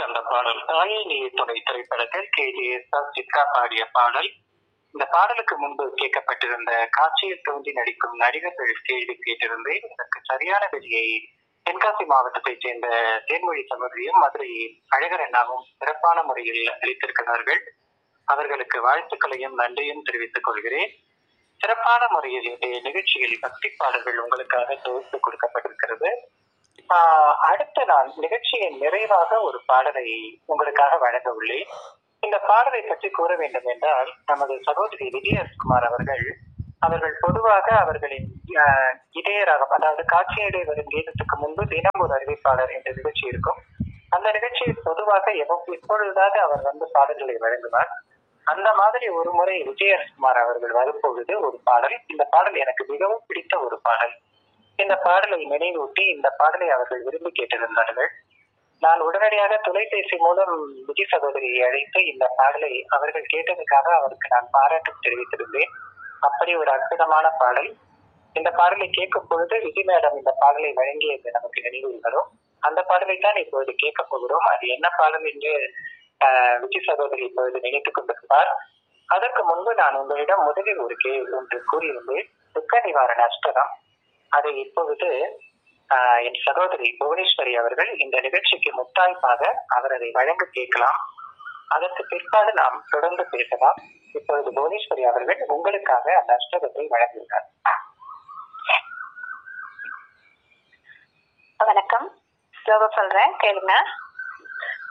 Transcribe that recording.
அந்த பாடல் தாயே நீ துணை திரைப்படத்தில் கே ஜே எஸ் சித்ரா பாடிய பாடல் இந்த பாடலுக்கு முன்பு கேட்கப்பட்டிருந்த காட்சியில் தோன்றி நடிக்கும் நடிகர்கள் கேள்வி கேட்டிருந்தேன் இதற்கு சரியான விதியை தென்காசி மாவட்டத்தைச் சேர்ந்த தேன்மொழி சகோதரியும் மதுரை அழகர் அண்ணாவும் சிறப்பான முறையில் அளித்திருக்கிறார்கள் அவர்களுக்கு வாழ்த்துக்களையும் நன்றியும் தெரிவித்துக் கொள்கிறேன் சிறப்பான முறையில் இன்றைய நிகழ்ச்சியில் பக்தி பாடல்கள் உங்களுக்காக தொகுத்து கொடுக்கப்பட்டிருக்கிறது ஆஹ் அடுத்த நாள் நிகழ்ச்சியின் நிறைவாக ஒரு பாடலை உங்களுக்காக வழங்க உள்ளேன் இந்த பாடலை பற்றி கூற வேண்டும் என்றால் நமது சகோதரி விஜயகுமார் அவர்கள் அவர்கள் பொதுவாக அவர்களின் ஆஹ், இதய ராகம் அதாவது காட்சியடை வரும் கீதத்துக்கு முன்பு தினம் ஒரு அறிவிப்பாளர் என்ற நிகழ்ச்சி இருக்கும் அந்த நிகழ்ச்சியில் பொதுவாக எவ்வ- எப்பொழுதாவது அவர் வந்து பாடல்களை வழங்குவார் அந்த மாதிரி ஒரு முறை விஜயகுமார் அவர்கள் வரும்பொழுது ஒரு பாடல் இந்த பாடல் எனக்கு மிகவும் பிடித்த ஒரு பாடல் இந்த பாடலை நினைவூட்டி இந்த பாடலை அவர்கள் விரும்பி கேட்டிருந்தார்கள் நான் உடனடியாக தொலைபேசி மூலம் விஜய் சகோதரியை அழைத்து இந்த பாடலை அவர்கள் கேட்டதுக்காக அவருக்கு நான் பாராட்டு தெரிவித்திருந்தேன் அப்படி ஒரு அற்புதமான பாடல் இந்த பாடலை கேட்கும் பொழுது விஜய் மேடம் இந்த பாடலை வழங்கியது நமக்கு நினைவில் வரும் அந்த பாடலை தான் இப்பொழுது கேட்க போகிறோம் அது என்ன பாடல் என்று ஆஹ், விஜய் சகோதரி இப்பொழுது நினைத்துக் கொண்டிருப்பார் அதற்கு முன்பு நான் உங்களிடம் முதலில் ஒரு கே ஒன்று கூறியிருந்தேன் துக்க நிவாரண அஷ்டகம் அதை இப்பொழுது ஆஹ், என் சகோதரி புவனேஸ்வரி அவர்கள் இந்த நிகழ்ச்சிக்கு முத்தாய்ப்பாக அவர் அதை வழங்க கேட்கலாம் அதற்கு பிற்பாடு நாம் தொடர்ந்து பேசலாம் இப்பொழுது புவனேஸ்வரி அவர்கள் உங்களுக்காக அந்த அஷ்டகத்தை வழங்குகிறார் வணக்கம் ஸ்லோகம் சொல்றேன் கேளுங்க